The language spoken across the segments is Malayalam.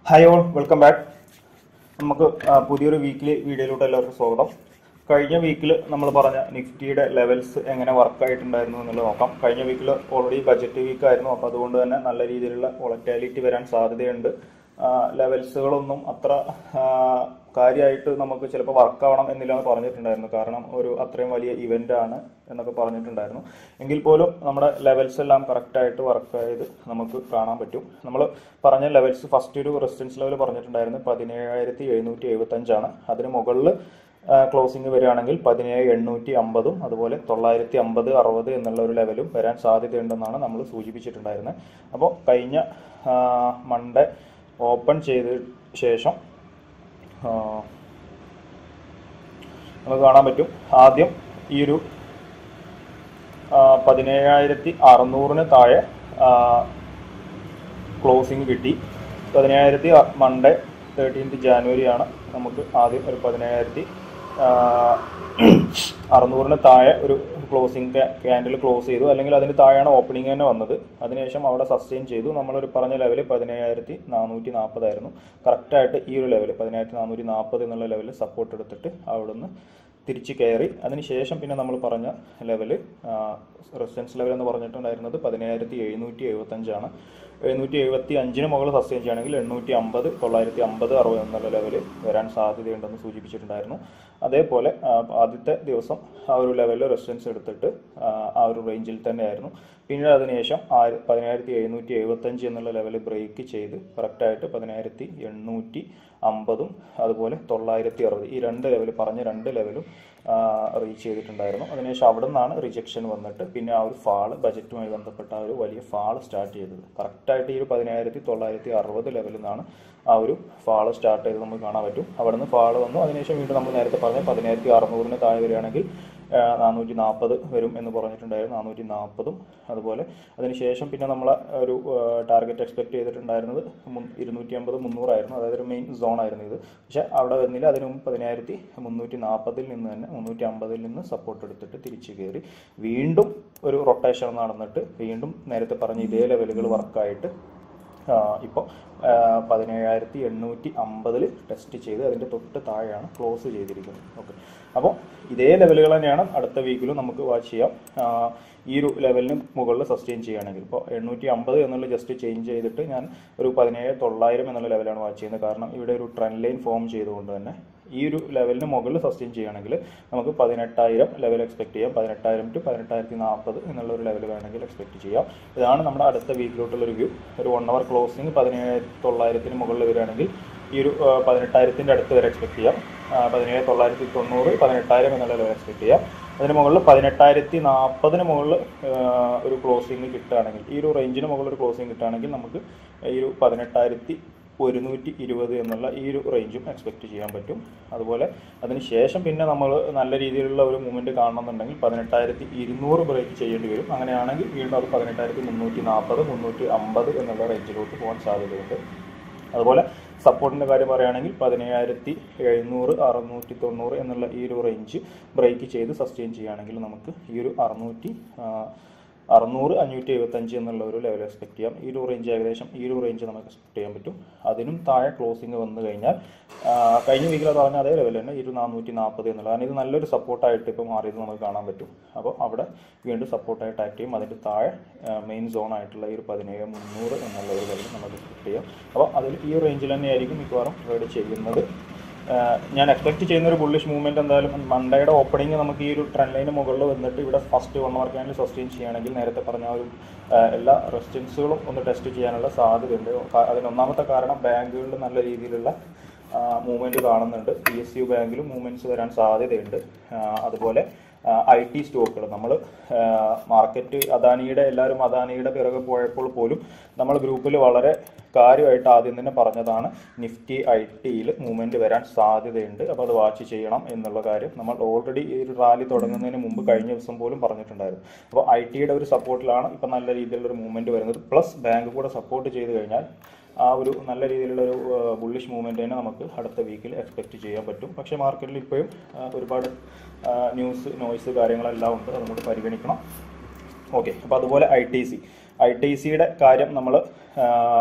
ഹായ് ഓൾ വെൽക്കം ബാക്ക് നമുക്ക് ആ, പുതിയൊരു വീക്കിലി വീഡിയോയിലോട്ട് എല്ലാവർക്കും സ്വാഗതം കഴിഞ്ഞ വീക്കിൽ നമ്മൾ പറഞ്ഞ നിഫ്റ്റിയുടെ ലെവൽസ് എങ്ങനെ വർക്ക് ആയിട്ടുണ്ടായിരുന്നു എന്നുള്ളത് നോക്കാം കഴിഞ്ഞ വീക്കിൽ ഓൾറെഡി ബജറ്റ് വീക്ക് ആയിരുന്നു അപ്പോൾ അതുകൊണ്ട് തന്നെ നല്ല രീതിയിലുള്ള വോളറ്റാലിറ്റി വരാൻ സാധ്യതയുണ്ട് ലെവൽസുകളൊന്നും അത്ര ആ, കാര്യമായിട്ട് നമുക്ക് ചിലപ്പോൾ വർക്ക് ആവണം എന്നില്ല എന്ന് പറഞ്ഞിട്ടുണ്ടായിരുന്നു കാരണം ഒരു അത്രയും വലിയ ഇവന്റ് ആണ് എന്നൊക്കെ പറഞ്ഞിട്ടുണ്ടായിരുന്നു എങ്കിൽ പോലും നമ്മുടെ ലെവൽസ് എല്ലാം കറക്റ്റായിട്ട് വർക്ക് ആയത് നമുക്ക് കാണാൻ പറ്റും നമ്മൾ പറഞ്ഞ ലെവൽസ് ഫസ്റ്റ് ഒരു റെസിസ്റ്റൻസ് ലെവൽ പറഞ്ഞിട്ടുണ്ടായിരുന്നു പതിനേഴായിരത്തി എഴുന്നൂറ്റി എഴുപത്തി അഞ്ചാണ് അതിന് മുകളിൽ ക്ലോസിംഗ് വരികയാണെങ്കിൽ പതിനേഴ് എണ്ണൂറ്റി അമ്പതും അതുപോലെ തൊള്ളായിരത്തി അമ്പത് അറുപത് എന്നുള്ള ഒരു ലെവലും വരാൻ സാധ്യതയുണ്ടെന്നാണ് നമ്മൾ സൂചിപ്പിച്ചിട്ടുണ്ടായിരുന്നത് അപ്പോൾ കഴിഞ്ഞ മൺഡേ ഓപ്പൺ ചെയ്ത ശേഷം ആ, നമുക്ക് കാണാൻ പറ്റും ആദ്യം ഈ ഒരു ആ, പതിനേഴായിരത്തി അറുന്നൂറിന് താഴെ ക്ലോസിംഗ് കിട്ടി പതിനേഴായിരത്തി മൺഡേ തേർട്ടീൻത്ത് ജാനുവരി ആണ് നമുക്ക് ആദ്യം ഒരു പതിനേഴായിരത്തി അറുന്നൂറിന് താഴെ ഒരു ക്ലോസിംഗ് ക്യാൻഡിൽ ക്ലോസ് ചെയ്തു അല്ലെങ്കിൽ അതിന് താഴെയാണ് ഓപ്പണിംഗ് തന്നെ വന്നത് അതിനുശേഷം അവിടെ സസ്റ്റെയിൻ ചെയ്തു നമ്മളൊരു പറഞ്ഞ ലെവൽ പതിനേഴായിരത്തി നാനൂറ്റി നാൽപ്പതായിരുന്നു കറക്റ്റായിട്ട് ഈ ഒരു ലെവൽ പതിനായിരത്തി നാനൂറ്റി നാൽപ്പത് എന്നുള്ള ലെവലിൽ സപ്പോർട്ട് എടുത്തിട്ട് അവിടുന്ന് തിരിച്ച് കയറി അതിനുശേഷം പിന്നെ നമ്മൾ പറഞ്ഞ ലെവല് റെസിസ്റ്റൻസ് ലെവൽ എന്ന് പറഞ്ഞിട്ടുണ്ടായിരുന്നത് പതിനേഴായിരത്തി എഴുന്നൂറ്റി എഴുപത്തഞ്ചാണ് എഴുന്നൂറ്റി എഴുപത്തി അഞ്ചിന് മുകളിൽ സസ്റ്റെയിൻ ചെയ്യുകയാണെങ്കിൽ എണ്ണൂറ്റി അമ്പത് തൊള്ളായിരത്തി അമ്പത് അറുപത് എന്നുള്ള ലെവല് വരാൻ സാധ്യതയുണ്ടെന്ന് സൂചിപ്പിച്ചിട്ടുണ്ടായിരുന്നു അതേപോലെ ആ, ആദ്യത്തെ ദിവസം ആ ഒരു ലെവലിൽ റെസിസ്റ്റൻസ് എടുത്തിട്ട് ആ, ആ ഒരു റേഞ്ചിൽ തന്നെയായിരുന്നു പിന്നീട് അതിനുശേഷം ആയിര പതിനായിരത്തി എഴുന്നൂറ്റി എഴുപത്തഞ്ച് എന്നുള്ള ലെവൽ ബ്രേക്ക് ചെയ്ത് കറക്റ്റായിട്ട് പതിനായിരത്തി എണ്ണൂറ്റി അമ്പതും അതുപോലെ തൊള്ളായിരത്തി അറുപത് ഈ രണ്ട് ലെവൽ പറഞ്ഞ രണ്ട് ലെവലും റീച്ച് ചെയ്തിട്ടുണ്ടായിരുന്നു അതിനുശേഷം അവിടെ നിന്നാണ് റിജക്ഷൻ വന്നിട്ട് പിന്നെ ആ ഒരു ഫാള് ബജറ്റുമായി ബന്ധപ്പെട്ട ആ ഒരു വലിയ ഫാള് സ്റ്റാർട്ട് ചെയ്തത് കറക്റ്റായിട്ട് ഈ ഒരു പതിനായിരത്തി തൊള്ളായിരത്തി അറുപത് ലെവലിൽ നിന്നാണ് ആ ഒരു ഫാള് സ്റ്റാർട്ട് ചെയ്തത് നമുക്ക് കാണാൻ പറ്റും അവിടെ നിന്ന് ഫാള് വന്നു അതിനുശേഷം വീണ്ടും നമ്മൾ നേരത്തെ പറഞ്ഞ പതിനായിരത്തി അറുന്നൂറിന് താഴെ വരികയാണെങ്കിൽ നാനൂറ്റി നാൽപ്പത് വരും എന്ന് പറഞ്ഞിട്ടുണ്ടായിരുന്നു നാനൂറ്റി നാൽപ്പതും അതുപോലെ അതിനുശേഷം പിന്നെ നമ്മൾ ഒരു ടാർഗറ്റ് എക്സ്പെക്ട് ചെയ്തിട്ടുണ്ടായിരുന്നത് മുൻ- ഇരുന്നൂറ്റി അമ്പത് മുന്നൂറായിരുന്നു അതായത് ഒരു മെയിൻ സോൺ ആയിരുന്നു ഇത് പക്ഷെ അവിടെ വന്നില്ല അതിന് മുമ്പ് പതിനായിരത്തി മുന്നൂറ്റി നാൽപ്പതിൽ നിന്ന് തന്നെ മുന്നൂറ്റി അമ്പതിൽ നിന്ന് സപ്പോർട്ട് എടുത്തിട്ട് തിരിച്ചു കയറി വീണ്ടും ഒരു റൊട്ടേഷൻ നടന്നിട്ട് വീണ്ടും നേരത്തെ പറഞ്ഞ ഇതേ ലെവലുകൾ വർക്കായിട്ട് ഇപ്പോൾ പതിനേഴായിരത്തി എണ്ണൂറ്റി അമ്പതിൽ ടെസ്റ്റ് ചെയ്ത് അതിൻ്റെ തൊട്ട് താഴെയാണ് ക്ലോസ് ചെയ്തിരിക്കുന്നത് ഓക്കെ അപ്പോൾ ഇതേ ലെവലുകൾ തന്നെയാണ് അടുത്ത വീക്കിലും നമുക്ക് വാച്ച് ചെയ്യാം ആ, ഈ ഒരു ലെവലിന് മുകളിൽ സസ്റ്റെയിൻ ചെയ്യുകയാണെങ്കിൽ ഇപ്പോൾ എണ്ണൂറ്റി അമ്പത് എന്നുള്ള ജസ്റ്റ് ചേഞ്ച് ചെയ്തിട്ട് ഞാൻ ഒരു പതിനേഴ് തൊള്ളായിരം എന്നുള്ള ലെവലാണ് വാച്ച് ചെയ്യുന്നത് കാരണം ഇവിടെ ഒരു ട്രെൻഡ് ലൈൻ ഫോം ചെയ്തുകൊണ്ട് തന്നെ ഈ ഒരു ലെവലിന് മുകളിൽ സസ്റ്റെയിൻ ചെയ്യുകയാണെങ്കിൽ നമുക്ക് പതിനെട്ടായിരം ലെവൽ എക്സ്പെക്ട് ചെയ്യാം പതിനെട്ടായിരം ടു പതിനെട്ടായിരത്തി നാൽപ്പത് എന്നുള്ള ഒരു ലെവൽ വേണമെങ്കിൽ എക്സ്പെക്ട് ചെയ്യാം ഇതാണ് നമ്മുടെ അടുത്ത വീക്കിലോട്ടുള്ള റിവ്യൂ ഒരു വൺ അവർ ക്ലോസിംഗ് പതിനേഴായിരത്തി തൊള്ളായിരത്തിന് മുകളിൽ വരികയാണെങ്കിൽ ഈ ഒരു ആ, പതിനെട്ടായിരത്തിൻ്റെ അടുത്ത് വരെ എക്സ്പെക്ട് ചെയ്യാം ആ, പതിനേഴ് തൊള്ളായിരത്തി തൊണ്ണൂറ് പതിനെട്ടായിരം എന്നുള്ള ലെവൽ എക്സ്പെക്ട് ചെയ്യാം അതിന് മുകളിൽ പതിനെട്ടായിരത്തി നാൽപ്പതിന് മുകളിൽ ഒരു ക്ലോസിംഗ് കിട്ടുകയാണെങ്കിൽ ഈ ഒരു റേഞ്ചിന് മുകളിൽ ഒരു ക്ലോസിംഗ് കിട്ടുകയാണെങ്കിൽ നമുക്ക് ഈ ഒരു പതിനെട്ടായിരത്തി ഒരുന്നൂറ്റി ഇരുപത് എന്നുള്ള ഈ ഒരു റേഞ്ചും എക്സ്പെക്ട് ചെയ്യാൻ പറ്റും അതുപോലെ അതിന് ശേഷം പിന്നെ നമ്മൾ നല്ല രീതിയിലുള്ള ഒരു മൂവ്മെൻറ്റ് കാണണമെന്നുണ്ടെങ്കിൽ പതിനെട്ടായിരത്തി ഇരുന്നൂറ് ബ്രേക്ക് ചെയ്യേണ്ടി വരും അങ്ങനെയാണെങ്കിൽ വീണ്ടും അത് പതിനെട്ടായിരത്തി മുന്നൂറ്റി നാൽപ്പത് മുന്നൂറ്റി അമ്പത് എന്നുള്ള റേഞ്ചിലോട്ട് പോകാൻ സാധ്യതയുണ്ട് അതുപോലെ സപ്പോർട്ടിൻ്റെ കാര്യം പറയുകയാണെങ്കിൽ പതിനേഴായിരത്തി എഴുന്നൂറ് അറുന്നൂറ്റി തൊണ്ണൂറ് എന്നുള്ള ഈ ഒരു റേഞ്ച് ബ്രേക്ക് ചെയ്ത് സസ്റ്റെയിൻ ചെയ്യുകയാണെങ്കിൽ നമുക്ക് ഈ ഒരു അറുന്നൂറ്റി ആ, അറുന്നൂറ് അഞ്ഞൂറ്റി എഴുപത്തഞ്ച് എന്നുള്ള ഒരു ലെവൽ എക്സ്പെക്ട് ചെയ്യാം ഈ ഒരു റേഞ്ച് ഏകദേശം ഈ ഒരു റേഞ്ച് നമുക്ക് എക്സ്പെക്ട് ചെയ്യാൻ പറ്റും അതിനും താഴെ ക്ലോസിംഗ് വന്നു കഴിഞ്ഞാൽ ആ, കഴിഞ്ഞ വീക്കിൽ പറഞ്ഞ അതേ ലെവൽ തന്നെ ഇരു നാനൂറ്റി നാൽപ്പത് എന്നുള്ളത് കാരണം ഇത് നല്ലൊരു സപ്പോർട്ടായിട്ട് ഇപ്പോൾ മാറിയത് നമുക്ക് കാണാൻ പറ്റും അപ്പോൾ അവിടെ വീണ്ടും സപ്പോർട്ടായിട്ട് ആക്ട് ചെയ്യും അതിൻ്റെ താഴെ മെയിൻ സോൺ ആയിട്ടുള്ള ഈ ഒരു പതിനേഴ് മുന്നൂറ് എന്നുള്ള ഒരു ലെവൽ നമുക്ക് എക്സ്പെക്ട് ചെയ്യാം അപ്പോൾ അതിൽ ഈ ഒരു റേഞ്ചിൽ തന്നെയായിരിക്കും മിക്കവാറും ട്രേഡ് ചെയ്യുന്നത് ആഹ് ഞാൻ എക്സ്പെക്ട് ചെയ്യുന്ന ഒരു ബുള്ളിഷ് മൂവ്മെന്റ് എന്തായാലും മൺഡേയുടെ ഓപ്പണിംഗ് നമുക്ക് ഈ ഒരു ട്രെൻഡ് ലൈന് മുകളിൽ വന്നിട്ട് ഇവിടെ ഫസ്റ്റ് വൺ അവർ ക്യാനിൽ സസ്റ്റെയിൻ ചെയ്യുകയാണെങ്കിൽ നേരത്തെ പറഞ്ഞ ആ ഒരു ആഹ് എല്ലാ റെസിസ്റ്റൻസുകളും ഒന്ന് ടെസ്റ്റ് ചെയ്യാനുള്ള സാധ്യതയുണ്ട് കാ- അതിന് ഒന്നാമത്തെ കാരണം ബാങ്കുകളിൽ നല്ല രീതിയിലുള്ള മൂവ്മെന്റ് കാണുന്നുണ്ട് പി എസ് യു ബാങ്കിലും മൂവ്മെന്റ്സ് വരാൻ സാധ്യതയുണ്ട് ആഹ് അതുപോലെ ഐ ടി സ്റ്റോക്കുകൾ നമ്മൾ മാർക്കറ്റ് അദാനിയുടെ എല്ലാവരും അദാനിയുടെ പിറകെ പോയപ്പോൾ പോലും നമ്മൾ ഗ്രൂപ്പിൽ വളരെ കാര്യമായിട്ട് ആദ്യം തന്നെ പറഞ്ഞതാണ് നിഫ്റ്റി ഐ ടിയിൽ മൂവ്മെന്റ് വരാൻ സാധ്യതയുണ്ട് അപ്പോൾ അത് വാച്ച് ചെയ്യണം എന്നുള്ള കാര്യം നമ്മൾ ഓൾറെഡി ഈ ഒരു റാലി തുടങ്ങുന്നതിന് മുമ്പ് കഴിഞ്ഞ ദിവസം പോലും പറഞ്ഞിട്ടുണ്ടായിരുന്നു അപ്പോൾ ഐ ടിയുടെ ഒരു സപ്പോർട്ടിലാണ് ഇപ്പം നല്ല രീതിയിലുള്ള ഒരു മൂവ്മെന്റ് വരുന്നത് പ്ലസ് ബാങ്ക് കൂടെ സപ്പോർട്ട് ചെയ്ത് കഴിഞ്ഞാൽ ആ ഒരു നല്ല രീതിയിലുള്ള ഒരു ബുള്ളിഷ് മൂവ്മെന്റ് തന്നെ നമുക്ക് അടുത്ത വീക്കിൽ എക്സ്പെക്ട് ചെയ്യാൻ പറ്റും പക്ഷേ മാർക്കറ്റിൽ ഇപ്പോഴും ആ, ഒരുപാട് ന്യൂസ് നോയ്സ് കാര്യങ്ങളെല്ലാം ഉണ്ട് അത് നമുക്ക് പരിഗണിക്കണം ഓക്കെ അപ്പോൾ അതുപോലെ I T C I T സിയുടെ കാര്യം നമ്മൾ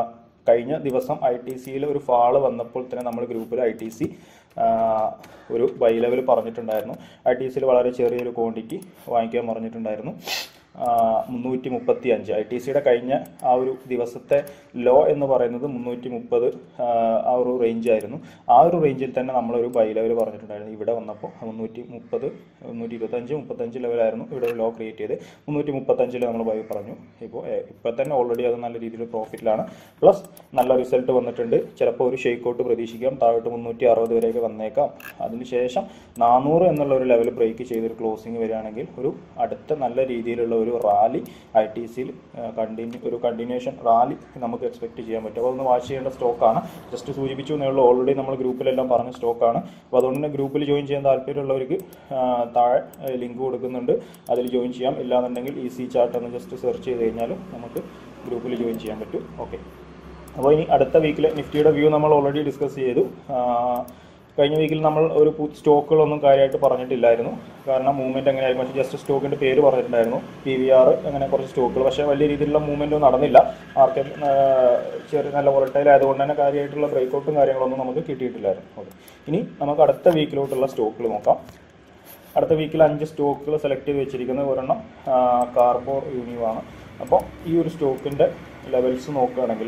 കഴിഞ്ഞ ദിവസം ഐ ടി സിയിൽ ഒരു ഫാള് വന്നപ്പോൾ തന്നെ നമ്മൾ ഗ്രൂപ്പിൽ ഐ ടി സി ഒരു ബൈ ലെവൽ പറഞ്ഞിട്ടുണ്ടായിരുന്നു ഐ ടി സിയിൽ വളരെ ചെറിയൊരു ക്വാണ്ടിറ്റി വാങ്ങിക്കാൻ പറഞ്ഞിട്ടുണ്ടായിരുന്നു മുന്നൂറ്റി മുപ്പത്തി അഞ്ച് ഐ ടി സിയുടെ കഴിഞ്ഞ ആ ഒരു ദിവസത്തെ ലോ എന്ന് പറയുന്നത് മുന്നൂറ്റി മുപ്പത് ആ ഒരു റേഞ്ച് ആയിരുന്നു ആ ഒരു റേഞ്ചിൽ തന്നെ നമ്മളൊരു ബൈ ലെവൽ പറഞ്ഞിട്ടുണ്ടായിരുന്നു ഇവിടെ വന്നപ്പോൾ മുന്നൂറ്റി മുപ്പത് മുന്നൂറ്റി ഇരുപത്തഞ്ച് മുപ്പത്തഞ്ച് ലെവലായിരുന്നു ഇവിടെ ഒരു ലോ ക്രിയേറ്റ് ചെയ്ത് മുന്നൂറ്റി മുപ്പത്തഞ്ചിൽ നമ്മൾ ബൈ പറഞ്ഞു ഇപ്പോൾ ഇപ്പോൾ തന്നെ ഓൾറെഡി അത് നല്ല രീതിയിൽ പ്രോഫിറ്റിലാണ് പ്ലസ് നല്ല റിസൾട്ട് വന്നിട്ടുണ്ട് ചിലപ്പോൾ ഒരു ഷെയ്ക്ക് ഔട്ട് പ്രതീക്ഷിക്കാം താഴോട്ട് മുന്നൂറ്റി അറുപത് വരെയൊക്കെ വന്നേക്കാം അതിനുശേഷം നാനൂറ് എന്നുള്ള ഒരു ലെവൽ ബ്രേക്ക് ചെയ്തൊരു ക്ലോസിംഗ് വരികയാണെങ്കിൽ ഒരു അടുത്ത നല്ല രീതിയിലുള്ള ഒരു റാലി ഐ ടി സിയിൽ കണ്ടിന്യൂ ഒരു കണ്ടിന്യൂഷൻ റാലി നമുക്ക് എക്സ്പെക്ട് ചെയ്യാൻ പറ്റും അപ്പോൾ ഒന്ന് വാച്ച് ചെയ്യേണ്ട സ്റ്റോക്കാണ് ജസ്റ്റ് സൂചിപ്പിച്ചു എന്നേ ഉള്ളൂ ഓൾറെഡി നമ്മൾ ഗ്രൂപ്പിലെല്ലാം പറഞ്ഞ സ്റ്റോക്കാണ് അപ്പോൾ അതുകൊണ്ട് തന്നെ ഗ്രൂപ്പിൽ ജോയിൻ ചെയ്യാൻ താല്പര്യമുള്ളവർക്ക് ആ, താഴെ ലിങ്ക് കൊടുക്കുന്നുണ്ട് അതിൽ ജോയിൻ ചെയ്യാം ഇല്ലാന്നുണ്ടെങ്കിൽ ഈസി ചാർട്ട് എന്ന് ജസ്റ്റ് സെർച്ച് ചെയ്ത് കഴിഞ്ഞാൽ നമുക്ക് ഗ്രൂപ്പിൽ ജോയിൻ ചെയ്യാൻ പറ്റും ഓക്കെ അപ്പോൾ ഇനി അടുത്ത വീക്കിലെ നിഫ്റ്റിയുടെ വ്യൂ നമ്മൾ ഓൾറെഡി ഡിസ്കസ് ചെയ്തു ആ, കഴിഞ്ഞ വീക്കിൽ നമ്മൾ ഒരു പു- സ്റ്റോക്കുകളൊന്നും കാര്യമായിട്ട് പറഞ്ഞിട്ടില്ലായിരുന്നു കാരണം മൂവ്മെന്റ് എങ്ങനെയായിരുന്നു പക്ഷേ ജസ്റ്റ് സ്റ്റോക്കിന്റെ പേര് പറഞ്ഞിട്ടുണ്ടായിരുന്നു പി വി ആർ അങ്ങനെ കുറച്ച് സ്റ്റോക്കുകൾ പക്ഷേ വലിയ രീതിയിലുള്ള മൂവ്മെന്റ് ഒന്നും നടന്നില്ല മാർക്കറ്റ് ചെറിയ നല്ല വോളറ്റൈൽ ആയതുകൊണ്ട് തന്നെ കാര്യമായിട്ടുള്ള ബ്രേക്കൗട്ടും കാര്യങ്ങളൊന്നും നമുക്ക് കിട്ടിയിട്ടില്ലായിരുന്നു ഓക്കെ ഇനി നമുക്ക് അടുത്ത വീക്കിലോട്ടുള്ള സ്റ്റോക്കുകൾ നോക്കാം അടുത്ത വീക്കിൽ അഞ്ച് സ്റ്റോക്കുകൾ സെലക്ട് ചെയ്ത് വെച്ചിരിക്കുന്നത് ഒരെണ്ണം കാർബോ യൂണിയോ ആണ് അപ്പോൾ ഈ ഒരു സ്റ്റോക്കിന്റെ ലെവൽസ് നോക്കുകയാണെങ്കിൽ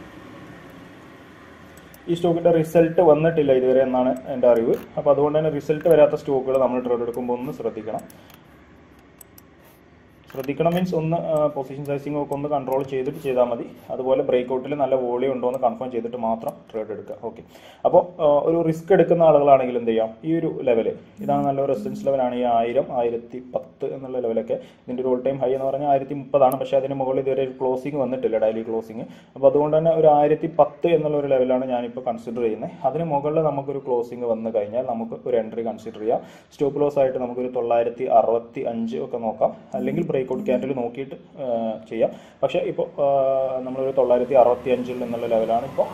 ഈ സ്റ്റോക്കിന്റെ റിസൾട്ട് വന്നിട്ടില്ല ഇതുവരെ എന്നാണ് എൻ്റെ അറിവ് അപ്പോൾ അതുകൊണ്ട് തന്നെ റിസൾട്ട് വരാത്ത സ്റ്റോക്കുകൾ നമ്മൾ ട്രേഡ് എടുക്കുമ്പോൾ ഒന്ന് ശ്രദ്ധിക്കണം ശ്രദ്ധിക്കണം മീൻസ് ഒന്ന് പൊസിഷൻ സൈസിങ് ഒക്കെ ഒന്ന് കൺട്രോൾ ചെയ്തിട്ട് ചെയ്താൽ മതി അതുപോലെ ബ്രേക്ക്ഔട്ടിൽ നല്ല വോളിയം ഉണ്ടോ എന്ന് കൺഫേം ചെയ്തിട്ട് മാത്രം ട്രേഡ് എടുക്കുക ഓക്കെ അപ്പോൾ ഒരു റിസ്ക് എടുക്കുന്ന ആളുകളാണെങ്കിൽ എന്ത് ചെയ്യാം ഈ ഒരു ലെവല് ഇതാണ് നല്ല റെസിസ്റ്റൻസ് ലെവലാണ് ഈ ആയിരം ആയിരത്തി പത്ത് എന്നുള്ള ലെവലൊക്കെ ഇതിൻ്റെ ഒരു ഓൾ ടൈം ഹൈ എന്ന് പറഞ്ഞാൽ ആയിരത്തി മുപ്പതാണ് പക്ഷേ അതിന് മുകളിൽ ഇതുവരെ ഒരു ക്ലോസിംഗ് വന്നിട്ടില്ല ഡെയിലി ക്ലോസിംഗ് അപ്പോൾ അതുകൊണ്ട് തന്നെ ഒരു ആയിരത്തി പത്ത് എന്നുള്ള ഒരു ലെവലാണ് ഞാനിപ്പോൾ കൺസിഡർ ചെയ്യുന്നത് അതിന് മുകളിൽ നമുക്കൊരു ക്ലോസിംഗ് വന്നു കഴിഞ്ഞാൽ നമുക്ക് ഒരു എൻട്രി കൺസിഡർ ചെയ്യാം സ്റ്റോപ്പ് ലോസ് ആയിട്ട് നമുക്കൊരു തൊള്ളായിരത്തി അറുപത്തി അഞ്ച് ഒക്കെ നോക്കാം അല്ലെങ്കിൽ ബ്രേക്ക്ഔട്ട് ക്യാൻഡിൽ നോക്കിയിട്ട് ആ, ചെയ്യാം പക്ഷേ ഇപ്പോൾ നമ്മളൊരു തൊള്ളായിരത്തി അറുപത്തി അഞ്ചിൽ എന്നുള്ള ലെവലാണ് ഇപ്പോൾ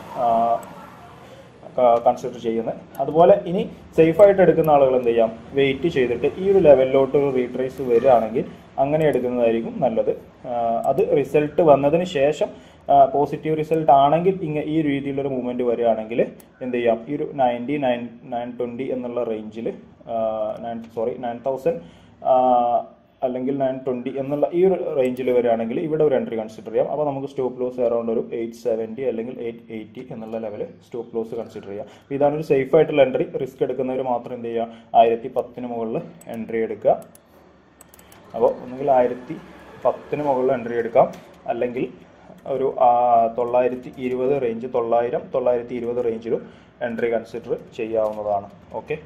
കൺസിഡർ ചെയ്യുന്നത് അതുപോലെ ഇനി സേഫ് ആയിട്ട് എടുക്കുന്ന ആളുകൾ എന്ത് ചെയ്യാം വെയിറ്റ് ചെയ്തിട്ട് ഈ ഒരു ലെവലിലോട്ട് ഒരു റീട്രേസ് വരികയാണെങ്കിൽ അങ്ങനെ എടുക്കുന്നതായിരിക്കും നല്ലത് ആ, അത് റിസൾട്ട് വന്നതിന് ശേഷം പോസിറ്റീവ് റിസൾട്ട് ആണെങ്കിൽ ഇങ്ങ ഈ രീതിയിലൊരു മൂവ്മെന്റ് വരികയാണെങ്കിൽ എന്ത് ചെയ്യാം ഈ ഒരു നയൻറ്റി നയൻ നയൻ ട്വൻറ്റി എന്നുള്ള റേഞ്ചിൽ നയൻ സോറി നയൻ തൗസൻഡ് അല്ലെങ്കിൽ നയൻ ട്വൻറ്റി എന്നുള്ള ഈ ഒരു റേഞ്ചിൽ വരികയാണെങ്കിൽ ഇവിടെ ഒരു എൻട്രി കൺസിഡർ ചെയ്യാം അപ്പോൾ നമുക്ക് സ്റ്റോപ്പ് ലോസ് അറൗണ്ട് ഒരു എയ്റ്റ് സെവൻറ്റി അല്ലെങ്കിൽ എയ്റ്റ് എയ്റ്റി എന്നുള്ള ലെവലിൽ സ്റ്റോപ്പ് ലോസ് കൺസിഡർ ചെയ്യാം അപ്പോൾ ഇതാണ് ഒരു സേഫ് ആയിട്ടുള്ള എൻട്രി റിസ്ക് എടുക്കുന്നവർ മാത്രം എന്ത് ചെയ്യുക ആയിരത്തി പത്തിന് മുകളിൽ എൻട്രി എടുക്കുക അപ്പോൾ ഒന്നുകിൽ ആയിരത്തി പത്തിന് മുകളിൽ എൻട്രി എടുക്കാം അല്ലെങ്കിൽ ഒരു ആ, തൊള്ളായിരത്തി ഇരുപത് റേഞ്ച് തൊള്ളായിരം തൊള്ളായിരത്തി ഇരുപത് റേഞ്ചിലും എൻട്രി കൺസിഡർ ചെയ്യാവുന്നതാണ് ഓക്കെ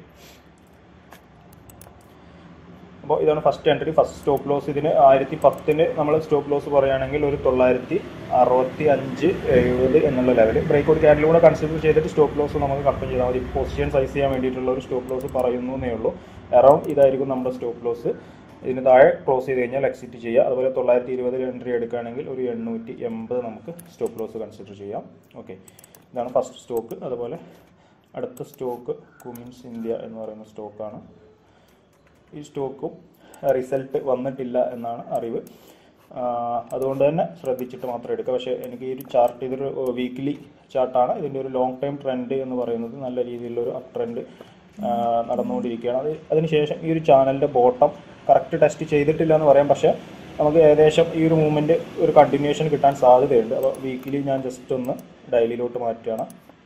അപ്പോൾ ഇതാണ് first entry first stop loss ഇതിന് ആയിരത്തി പത്തിന് നമ്മൾ സ്റ്റോപ്പ് ലോസ് പറയുകയാണെങ്കിൽ ഒരു തൊള്ളായിരത്തി അറുപത്തി അഞ്ച് എഴുപത് എന്നുള്ള ലെവൽ ബ്രേക്ക്ഔട്ട് ക്യാൻഡിലും കൂടെ കൺസിഡർ ചെയ്തിട്ട് സ്റ്റോപ്പ് ലോസ് നമുക്ക് കൺഫേം ചെയ്താൽ മതി പൊസിഷൻ സൈസ് ചെയ്യാൻ വേണ്ടിയിട്ടുള്ള ഒരു സ്റ്റോപ്പ് ലോസ് പറയുന്നു എന്നേ ഉള്ളൂ അറൗണ്ട് ഇതായിരിക്കും നമ്മുടെ സ്റ്റോപ്പ് ലോസ് ഇതിന് താഴെ ക്ലോസ് ചെയ്ത് കഴിഞ്ഞാൽ എക്സിറ്റ് ചെയ്യുക അതുപോലെ തൊള്ളായിരത്തി ഇരുപതിൽ എൻട്രി എടുക്കുകയാണെങ്കിൽ ഒരു എണ്ണൂറ്റി എൺപത് നമുക്ക് സ്റ്റോപ്പ് ലോസ് കൺസിഡർ ചെയ്യാം ഓക്കെ ഇതാണ് ഫസ്റ്റ് സ്റ്റോക്ക് അതുപോലെ അടുത്ത സ്റ്റോക്ക് കുമിൻസ് ഇന്ത്യ എന്ന് പറയുന്ന സ്റ്റോക്കാണ് ഈ സ്റ്റോക്കും റിസൾട്ട് വന്നിട്ടില്ല എന്നാണ് അറിവ് ആ, അതുകൊണ്ട് തന്നെ ശ്രദ്ധിച്ചിട്ട് മാത്രം എടുക്കുക പക്ഷേ എനിക്ക് ഈ ഒരു ചാർട്ട് ഇതൊരു വീക്ക്ലി ചാർട്ടാണ് ഇതിൻ്റെ ഒരു ലോങ് ടൈം ട്രെൻഡ് എന്ന് പറയുന്നത് നല്ല രീതിയിലുള്ളൊരു അപ് ട്രെൻഡ് നടന്നുകൊണ്ടിരിക്കുകയാണ് അത് അതിനുശേഷം ഈ ഒരു ചാനലിൻ്റെ ബോട്ടം കറക്റ്റ് ടെസ്റ്റ് ചെയ്തിട്ടില്ല എന്ന് പറയാം പക്ഷേ നമുക്ക് ഏകദേശം ഈ ഒരു മൂവ്മെൻറ്റ് ഒരു കണ്ടിന്യൂഷൻ കിട്ടാൻ സാധ്യതയുണ്ട് അപ്പോൾ വീക്കിലി ഞാൻ ജസ്റ്റ് ഒന്ന് ഡെയിലിയിലോട്ട് മാറ്റുകയാണ്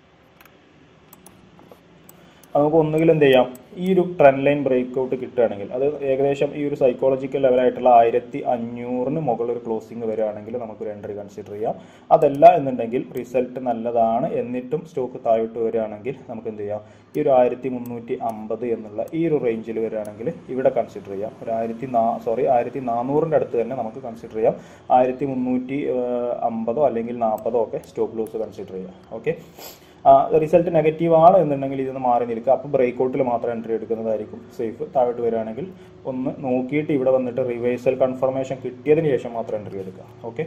അത് നമുക്ക് ഒന്നുകിൽ എന്ത് ചെയ്യാം ഈ ഒരു ട്രെൻഡ് ലൈൻ ബ്രേക്ക് ഔട്ട് കിട്ടുകയാണെങ്കിൽ അത് ഏകദേശം ഈ ഒരു സൈക്കോളജിക്കൽ ലെവലായിട്ടുള്ള ആയിരത്തി അഞ്ഞൂറിന് മുകളിൽ ഒരു ക്ലോസിംഗ് വരികയാണെങ്കിൽ നമുക്കൊരു എൻട്രി കൺസിഡർ ചെയ്യാം അതല്ല എന്നുണ്ടെങ്കിൽ റിസൾട്ട് നല്ലതാണ് എന്നിട്ടും സ്റ്റോക്ക് താഴോട്ട് വരികയാണെങ്കിൽ നമുക്ക് എന്ത് ചെയ്യാം ഈ ഒരു ആയിരത്തി മുന്നൂറ്റി അമ്പത് എന്നുള്ള ഈ ഒരു റേഞ്ചിൽ വരികയാണെങ്കിൽ ഇവിടെ കൺസിഡർ ചെയ്യാം ഒരു ആയിരത്തി നാ സോറി ആയിരത്തി നാനൂറിൻ്റെ അടുത്ത് തന്നെ നമുക്ക് കൺസിഡർ ചെയ്യാം ആയിരത്തി മുന്നൂറ്റി അമ്പതോ അല്ലെങ്കിൽ നാൽപ്പതോ ഒക്കെ സ്റ്റോപ്പ് ലോസ് കൺസിഡർ ചെയ്യാം ഓക്കെ റിസൾട്ട് നെഗറ്റീവ് ആണ് എന്നുണ്ടെങ്കിൽ ഇതിന്ന് മാറി നിൽക്കുക അപ്പോൾ ബ്രേക്ക്ഔട്ടിൽ മാത്രം എൻട്രി എടുക്കുന്നതായിരിക്കും സേഫ് താഴോട്ട് വരികയാണെങ്കിൽ ഒന്ന് നോക്കിയിട്ട് ഇവിടെ വന്നിട്ട് റിവേഴ്സൽ കൺഫർമേഷൻ കിട്ടിയതിന് ശേഷം മാത്രം എൻട്രി എടുക്കുക ഓക്കെ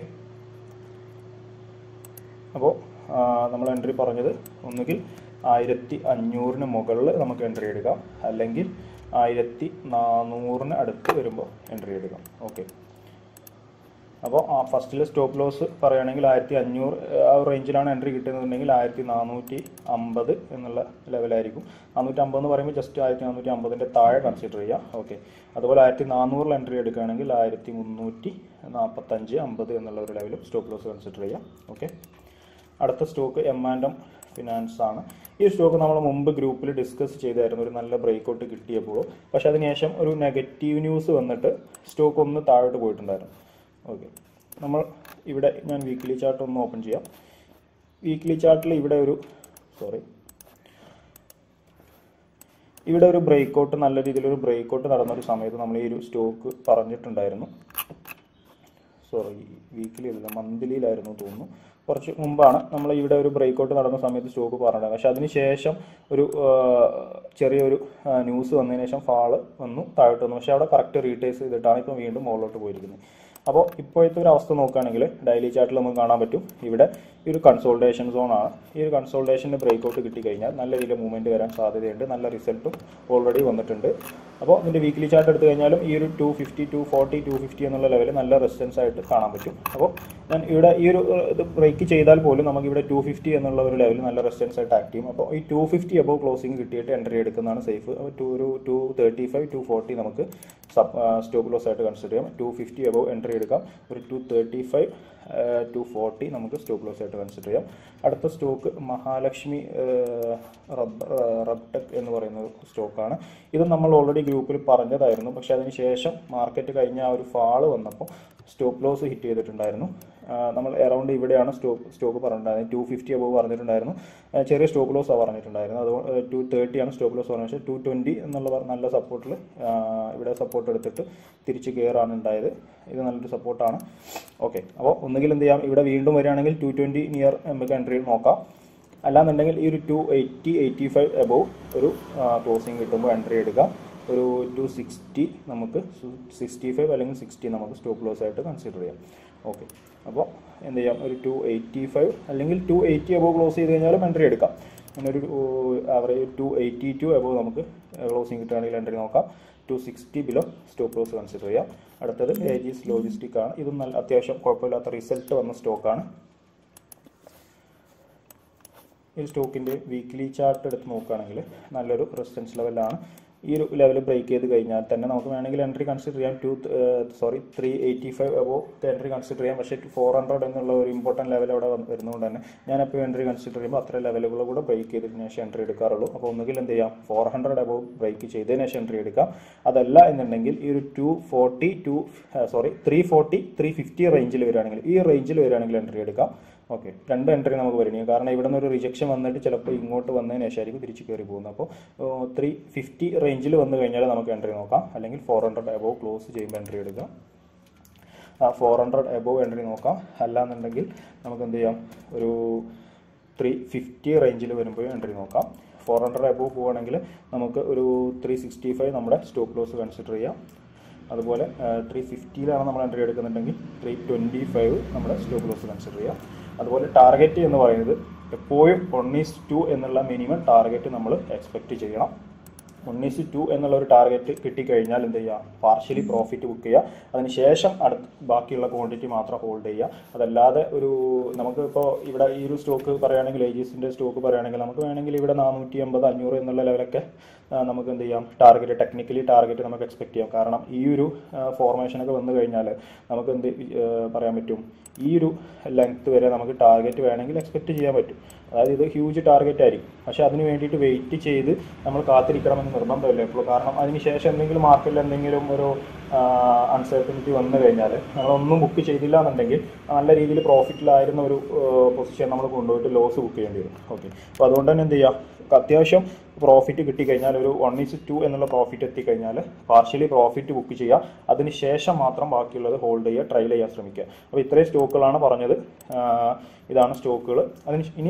അപ്പോൾ നമ്മൾ എൻട്രി പറഞ്ഞത് ഒന്നുകിൽ ആയിരത്തി അഞ്ഞൂറിന് മുകളിൽ നമുക്ക് എൻട്രി എടുക്കാം അല്ലെങ്കിൽ ആയിരത്തി നാനൂറിന് അടുത്ത് വരുമ്പോൾ എൻട്രി എടുക്കാം ഓക്കെ അപ്പോൾ ആ ഫസ്റ്റിൽ സ്റ്റോപ്പ് ലോസ് പറയുകയാണെങ്കിൽ ആയിരത്തി അഞ്ഞൂറ് ആ ഒരു റേഞ്ചിലാണ് എൻട്രി കിട്ടുന്നുണ്ടെങ്കിൽ ആയിരത്തി നാനൂറ്റി അമ്പത് എന്നുള്ള ലെവലായിരിക്കും നാനൂറ്റി അമ്പത് എന്ന് പറയുമ്പോൾ ജസ്റ്റ് ആയിരത്തി നാനൂറ്റി അമ്പതിൻ്റെ താഴെ കൺസിഡർ ചെയ്യാം ഓക്കെ അതുപോലെ ആയിരത്തി നാനൂറിൽ എൻട്രി എടുക്കുകയാണെങ്കിൽ ആയിരത്തി മുന്നൂറ്റി നാൽപ്പത്തഞ്ച് അമ്പത് എന്നുള്ള ഒരു ലെവലും സ്റ്റോപ്പ് ലോസ് കൺസിഡർ ചെയ്യാം ഓക്കെ അടുത്ത stock M and M finance ആണ് ഈ സ്റ്റോക്ക് നമ്മൾ മുമ്പ് ഗ്രൂപ്പിൽ ഡിസ്കസ് ചെയ്തായിരുന്നു ഒരു നല്ല ബ്രേക്ക് ഔട്ട് കിട്ടിയപ്പോൾ പക്ഷേ അതിനുശേഷം ഒരു നെഗറ്റീവ് ന്യൂസ് വന്നിട്ട് സ്റ്റോക്ക് ഒന്ന് താഴോട്ട് പോയിട്ടുണ്ടായിരുന്നു ഓക്കെ നമ്മൾ ഇവിടെ ഞാൻ വീക്ക്ലി ചാർട്ട് ഒന്ന് ഓപ്പൺ ചെയ്യാം വീക്ക്ലി ചാർട്ടിൽ ഇവിടെ ഒരു സോറി ഇവിടെ ഒരു ബ്രേക്ക് ഔട്ട് നല്ല രീതിയിലൊരു ബ്രേക്ക് ഔട്ട് നടന്ന ഒരു സമയത്ത് നമ്മൾ ഈ ഒരു സ്റ്റോക്ക് പറഞ്ഞിട്ടുണ്ടായിരുന്നു സോറി വീക്കിലി അല്ല മന്ത്ലിയിലായിരുന്നു തോന്നുന്നു കുറച്ച് മുമ്പാണ് നമ്മൾ ഇവിടെ ഒരു ബ്രേക്ക് ഔട്ട് നടന്ന സമയത്ത് സ്റ്റോക്ക് പറഞ്ഞത് പക്ഷെ അതിന് ശേഷം ഒരു ആ, ചെറിയൊരു ന്യൂസ് വന്നതിന് ശേഷം ഫാള് വന്നു താഴോട്ട് വന്നു പക്ഷെ അവിടെ കറക്റ്റ് റീറ്റേസ് ചെയ്തിട്ടാണ് ഇപ്പോൾ വീണ്ടും മുകളിലോട്ട് പോയിരിക്കുന്നത് അപ്പോൾ ഇപ്പോഴത്തെ ഒരു അവസ്ഥ നോക്കുകയാണെങ്കിൽ ഡെയിലി ചാർട്ടിൽ നമുക്ക് കാണാൻ പറ്റും ഇവിടെ ഈ ഒരു കൺസോൾട്ടേഷൻ സോണാണ് ഈ ഒരു കൺസോൾട്ടേഷൻ്റെ ബ്രേക്ക് ഔട്ട് കിട്ടിക്കഴിഞ്ഞാൽ നല്ല രീതിയിൽ മൂവ്മെൻറ്റ് വരാൻ സാധ്യതയുണ്ട് നല്ല റിസൾട്ടും ഓൾറെഡി വന്നിട്ടുണ്ട് അപ്പോൾ ഇതിൻ്റെ വീക്ക്ലി ചാർട്ട് എടുത്തു കഴിഞ്ഞാലും ഈ ഒരു two fifty two forty two fifty എന്നുള്ള ലെവലിൽ നല്ല റെസിസ്റ്റൻസ് ആയിട്ട് കാണാൻ പറ്റും അപ്പോൾ ഞാൻ ഇവിടെ ഈ ഒരു ഏഹ്, ഇത് ബ്രേക്ക് ചെയ്താൽ പോലും നമുക്ക് ഇവിടെ ടു ഫിഫ്റ്റി എന്നുള്ള ഒരു ലെവലിൽ നല്ല റെസിസ്റ്റൻസ് ആയിട്ട് ആക്ട് ചെയ്യും അപ്പോൾ ഈ ടു ഫിഫ്റ്റി അബവ് ക്ലോസിംഗ് കിട്ടിയിട്ട് എൻട്രി എടുക്കുന്നതാണ് സേഫ് അപ്പോൾ ടു ഒരു two thirty five two forty നമുക്ക് സബ് സ്റ്റോപ്പ് ലോസ് ആയിട്ട് കൺസിഡർ ചെയ്യാം ടു ഫിഫ്റ്റി അബവ് എൻട്രി എടുക്കാം ഒരു two thirty five two forty നമുക്ക് സ്റ്റോപ്പ് ലോസ് ആയിട്ട് കൺസിഡർ ചെയ്യാം അടുത്ത സ്റ്റോക്ക് മഹാലക്ഷ്മി റബ്ബർ റബ്ടെക് എന്ന് പറയുന്ന ഒരു സ്റ്റോക്കാണ് ഇത് നമ്മൾ ഓൾറെഡി ഗ്രൂപ്പിൽ പറഞ്ഞതായിരുന്നു പക്ഷേ അതിന് ശേഷം മാർക്കറ്റ് കഴിഞ്ഞ ആ ഒരു ഫാള് വന്നപ്പോൾ സ്റ്റോപ്പ് ലോസ് ഹിറ്റ് ചെയ്തിട്ടുണ്ടായിരുന്നു ആ, നമ്മൾ അറൗണ്ട് ഇവിടെയാണ് സ്റ്റോക്ക് സ്റ്റോക്ക് പറഞ്ഞിട്ടുണ്ടായിരുന്നത് ടു ഫിഫ്റ്റി അബവ് പറഞ്ഞിട്ടുണ്ടായിരുന്നു ആ, ചെറിയ സ്റ്റോപ്പ് ലോസ് ആണ് പറഞ്ഞിട്ടുണ്ടായിരുന്നത് അതുകൊണ്ട് ടു തേർട്ടി ആണ് സ്റ്റോപ്പ് ലോസ് പറഞ്ഞത് പക്ഷേ ടു ട്വൻറ്റി എന്നുള്ള പറ- നല്ല സപ്പോർട്ടിൽ ഇവിടെ സപ്പോർട്ട് എടുത്തിട്ട് തിരിച്ച് കയറാണ് ഉണ്ടായത് ഇത് നല്ലൊരു സപ്പോർട്ടാണ് ഓക്കെ അപ്പോൾ ഒന്നുകിൽ എന്ത് ചെയ്യാം ഇവിടെ വീണ്ടും വരികയാണെങ്കിൽ ടു ട്വൻറ്റി നിയർ നമുക്ക് എൻട്രി നോക്കാം അല്ലാന്നുണ്ടെങ്കിൽ ഈ ഒരു two eighty eighty five above ഒരു ക്ലോസിങ് കിട്ടുമ്പോൾ എൻട്രി എടുക്കാം ഒരു ടു സിക്സ്റ്റി നമുക്ക് സിക്സ്റ്റി ഫൈവ് അല്ലെങ്കിൽ സിക്സ്റ്റി നമുക്ക് സ്റ്റോപ്പ് ലോസ് ആയിട്ട് കൺസിഡർ ചെയ്യാം ഓക്കെ അപ്പോൾ എന്ത് ചെയ്യാം ഒരു ടു എയ്റ്റി ഫൈവ് അല്ലെങ്കിൽ ടു എയ്റ്റി എബവ് ക്ലോസ് ചെയ്ത് കഴിഞ്ഞാലും എൻട്രി എടുക്കാം അങ്ങനെ ഒരു average two eighty two above നമുക്ക് ക്ലോസിങ് കിട്ടുകയാണെങ്കിൽ എൻട്രി നോക്കാം two sixty below stop loss consider ചെയ്യാം അടുത്തത് ഏജീസ് ലോജിസ്റ്റിക് ആണ് ഇതും നല്ല അത്യാവശ്യം കുഴപ്പമില്ലാത്ത റിസൾട്ട് വന്ന സ്റ്റോക്കാണ് ഈ സ്റ്റോക്കിൻ്റെ വീക്ക്ലി ചാർട്ട് എടുത്ത് നോക്കുകയാണെങ്കിൽ നല്ലൊരു റെസിസ്റ്റൻസ് ലെവലാണ് ഈ ഒരു ലെവൽ ബ്രേക്ക് ചെയ്ത് കഴിഞ്ഞാൽ തന്നെ നമുക്ക് വേണമെങ്കിൽ എൻട്രി കൺസിഡർ ചെയ്യാം two sorry three eighty five above entry consider ചെയ്യാം പക്ഷേ ഫോർ ഹൺഡ്രഡ് എന്നുള്ള ഒരു ഇമ്പോർട്ടൻറ്റ് ലെവൽ അവിടെ വന്ന് വരുന്നതുകൊണ്ട് തന്നെ ഞാൻ എപ്പോൾ എൻട്രി കൺസിഡർ ചെയ്യുമ്പോൾ അത്ര ലെവലുകൾ കൂടെ ബ്രേക്ക് ചെയ്തതിന് ശേഷം എൻട്രി എടുക്കാറുള്ളൂ അപ്പോൾ ഒന്നുകിൽ എന്ത് ചെയ്യാം ഫോർ ഹൺഡ്രഡ് അബോ ബ്രേക്ക് ചെയ്തതിന് ശേഷം എൻട്രി എടുക്കാം അതല്ല എന്നുണ്ടെങ്കിൽ ഈ ഒരു two forty two sorry three forty three fifty റേഞ്ചിൽ വരികയാണെങ്കിൽ ഈ റേഞ്ചിൽ വരികയാണെങ്കിൽ എൻട്രി എടുക്കാം ഓക്കെ രണ്ട് എൻട്രി നമുക്ക് വരണം കാരണം ഇവിടെ നിന്ന് ഒരു റിജക്ഷൻ വന്നിട്ട് ചിലപ്പോൾ ഇങ്ങോട്ട് വന്നതിന് ശേഷമായിരിക്കും തിരിച്ച് കയറി പോകുന്നത് അപ്പോൾ ത്രീ ഫിഫ്റ്റി റേഞ്ചിൽ വന്നു കഴിഞ്ഞാൽ നമുക്ക് എൻട്രി നോക്കാം അല്ലെങ്കിൽ ഫോർ ഹൺഡ്രഡ് അബവ് ക്ലോസ് ചെയ്യുമ്പോൾ എൻട്രി എടുക്കാം ഫോർ ഹൺഡ്രഡ് എബോവ് എൻട്രി നോക്കാം അല്ലാന്നുണ്ടെങ്കിൽ നമുക്ക് എന്ത് ചെയ്യാം ഒരു ത്രീ ഫിഫ്റ്റി റേഞ്ചിൽ വരുമ്പോൾ എൻട്രി നോക്കാം ഫോർ ഹൺഡ്രഡ് എബോവ് പോവുകയാണെങ്കിൽ നമുക്ക് ഒരു ത്രീ സിക്സ്റ്റി ഫൈവ് നമ്മുടെ സ്റ്റോപ്പ് ലോസ് കൺസിഡർ ചെയ്യാം അതുപോലെ ത്രീ ഫിഫ്റ്റിയിലാണ് നമ്മൾ എൻട്രി എടുക്കുന്നുണ്ടെങ്കിൽ ത്രീ ട്വൻറ്റി ഫൈവ് നമ്മുടെ സ്റ്റോപ്പ് ലോസ് കൺസിഡർ ചെയ്യാം അതുപോലെ ടാർഗറ്റ് എന്ന് പറയുന്നത് എപ്പോഴും വൺ ഈസ് ടു എന്നുള്ള മിനിമം ടാർഗറ്റ് നമ്മൾ എക്സ്പെക്റ്റ് ചെയ്യണം വൺ ഈസ് ടു എന്നുള്ള ഒരു ടാർഗറ്റ് കിട്ടിക്കഴിഞ്ഞാൽ എന്ത് ചെയ്യുക പാർഷ്യലി പ്രോഫിറ്റ് ബുക്ക് ചെയ്യുക അതിനുശേഷം അടുത്ത് ബാക്കിയുള്ള ക്വാണ്ടിറ്റി മാത്രം ഹോൾഡ് ചെയ്യുക അതല്ലാതെ ഒരു നമുക്ക് ഇപ്പോൾ ഇവിടെ ഈ ഒരു സ്റ്റോക്ക് പറയുകയാണെങ്കിൽ ഏജീസിൻ്റെ സ്റ്റോക്ക് പറയുകയാണെങ്കിൽ നമുക്ക് വേണമെങ്കിൽ ഇവിടെ നാനൂറ്റി അമ്പത് അഞ്ഞൂറ് എന്നുള്ള ലെവലൊക്കെ ആ, നമുക്ക് എന്ത് ചെയ്യാം ടാർഗറ്റ് ടെക്നിക്കലി ടാർഗറ്റ് നമുക്ക് എക്സ്പെക്ട് ചെയ്യാം കാരണം ഈ ഒരു ഫോർമേഷനൊക്കെ വന്നു കഴിഞ്ഞാൽ നമുക്ക് എന്ത് ആ, പറയാൻ പറ്റും ഈ ഒരു ലെങ്ത് വരെ നമുക്ക് ടാർഗറ്റ് വേണമെങ്കിൽ എക്സ്പെക്ട് ചെയ്യാൻ പറ്റും അതായത് ഇത് ഹ്യൂജ് ടാർഗറ്റ് ആയിരിക്കും പക്ഷെ അതിന് വേണ്ടിയിട്ട് വെയിറ്റ് ചെയ്ത് നമ്മൾ കാത്തിരിക്കണമെന്ന് നിർബന്ധമില്ല എപ്പോഴും കാരണം അതിന് ശേഷം എന്തെങ്കിലും മാർക്കറ്റിൽ എന്തെങ്കിലും ഒരു അൺസർട്ടനിറ്റി വന്നു കഴിഞ്ഞാൽ നമ്മളൊന്നും ബുക്ക് ചെയ്തില്ല എന്നുണ്ടെങ്കിൽ നല്ല രീതിയിൽ പ്രോഫിറ്റിലായിരുന്ന ഒരു പൊസിഷൻ നമ്മൾ കൊണ്ടുപോയിട്ട് ലോസ് ബുക്ക് ചെയ്യേണ്ടി വരും ഓക്കെ അപ്പോൾ അതുകൊണ്ട് തന്നെ എന്ത് ചെയ്യുക അത്യാവശ്യം പ്രോഫിറ്റ് കിട്ടിക്കഴിഞ്ഞാൽ ഒരു വൺ ഈസ് ടു എന്നുള്ള പ്രോഫിറ്റ് എത്തിക്കഴിഞ്ഞാൽ പാർഷ്യലി പ്രോഫിറ്റ് ബുക്ക് ചെയ്യുക അതിന് ശേഷം മാത്രം ബാക്കിയുള്ളത് ഹോൾഡ് ചെയ്യുക ട്രയൽ ചെയ്യാൻ ശ്രമിക്കുക അപ്പോൾ ഇത്രയും സ്റ്റോക്കുകളാണ് പറഞ്ഞത് ആ, ഇതാണ് സ്റ്റോക്കുകൾ അതിന് ഇനി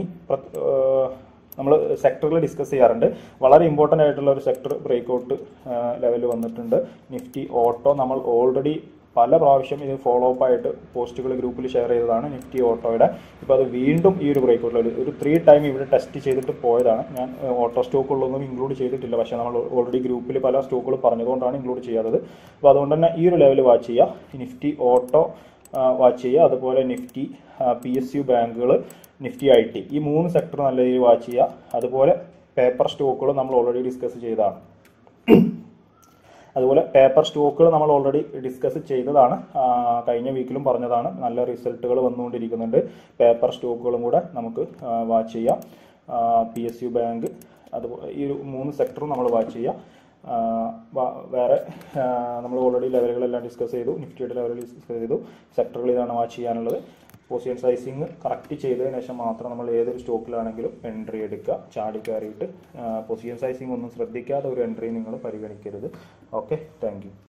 നമ്മൾ സെക്ടറിൽ ഡിസ്കസ് ചെയ്യാറുണ്ട് വളരെ ഇമ്പോർട്ടൻ്റ് ആയിട്ടുള്ള ഒരു സെക്ടർ ബ്രേക്ക് ഔട്ട് ലെവൽ വന്നിട്ടുണ്ട് നിഫ്റ്റി ഓട്ടോ നമ്മൾ ഓൾറെഡി പല പ്രാവശ്യം ഇത് ഫോളോ അപ്പ് ആയിട്ട് പോസ്റ്റുകൾ ഗ്രൂപ്പിൽ ഷെയർ ചെയ്തതാണ് നിഫ്റ്റി ഓട്ടോയുടെ ഇപ്പോൾ അത് വീണ്ടും ഈ ഒരു ബ്രേക്ക് ഔട്ടിൽ ഒരു ത്രീ ടൈം ഇവിടെ ടെസ്റ്റ് ചെയ്തിട്ട് പോയതാണ് ഞാൻ ഓട്ടോ സ്റ്റോക്കുകളൊന്നും ഇൻക്ലൂഡ് ചെയ്തിട്ടില്ല പക്ഷേ നമ്മൾ ഓൾറെഡി ഗ്രൂപ്പിൽ പല സ്റ്റോക്കുകൾ പറഞ്ഞതുകൊണ്ടാണ് ഇൻക്ലൂഡ് ചെയ്യാത്തത് അപ്പോൾ അതുകൊണ്ട് തന്നെ ഈ ഒരു ലെവൽ വാച്ച് ചെയ്യുക നിഫ്റ്റി ഓട്ടോ വാച്ച് ചെയ്യുക അതുപോലെ നിഫ്റ്റി പി എസ് യു ബാങ്കുകൾ നിഫ്റ്റി ഐ ടി ഈ മൂന്ന് സെക്ടർ നല്ല രീതിയിൽ വാച്ച് ചെയ്യുക അതുപോലെ പേപ്പർ സ്റ്റോക്കുകൾ നമ്മൾ ഓൾറെഡി ഡിസ്കസ് ചെയ്തതാണ് അതുപോലെ പേപ്പർ സ്റ്റോക്കുകൾ നമ്മൾ ഓൾറെഡി ഡിസ്കസ് ചെയ്തതാണ് ആ, കഴിഞ്ഞ വീക്കിലും പറഞ്ഞതാണ് നല്ല റിസൾട്ടുകൾ വന്നുകൊണ്ടിരിക്കുന്നുണ്ട് പേപ്പർ സ്റ്റോക്കുകളും കൂടെ നമുക്ക് വാച്ച് ചെയ്യാം പി എസ് യു ബാങ്ക് അതുപോലെ ഈ ഒരു മൂന്ന് സെക്ടറും നമ്മൾ വാച്ച് ചെയ്യാം ആ, വ- വേറെ നമ്മൾ ഓൾറെഡി ലെവലുകളെല്ലാം ഡിസ്കസ് ചെയ്തു നിഫ്റ്റിയുടെ ലെവൽ ഡിസ്കസ് ചെയ്തു സെക്ടറുകൾ ഇതാണ് വാച്ച് ചെയ്യാനുള്ളത് പൊസിഷൻ സൈസിങ് കറക്റ്റ് ചെയ്തതിന് ശേഷം മാത്രം നമ്മൾ ഏതൊരു സ്റ്റോക്കിലാണെങ്കിലും എൻട്രി എടുക്കുക ചാടി കയറിയിട്ട് പൊസിഷൻ സൈസിങ് ഒന്നും ശ്രദ്ധിക്കാതെ ഒരു എൻട്രി നിങ്ങൾ പരിഗണിക്കരുത് ഓക്കെ താങ്ക് യു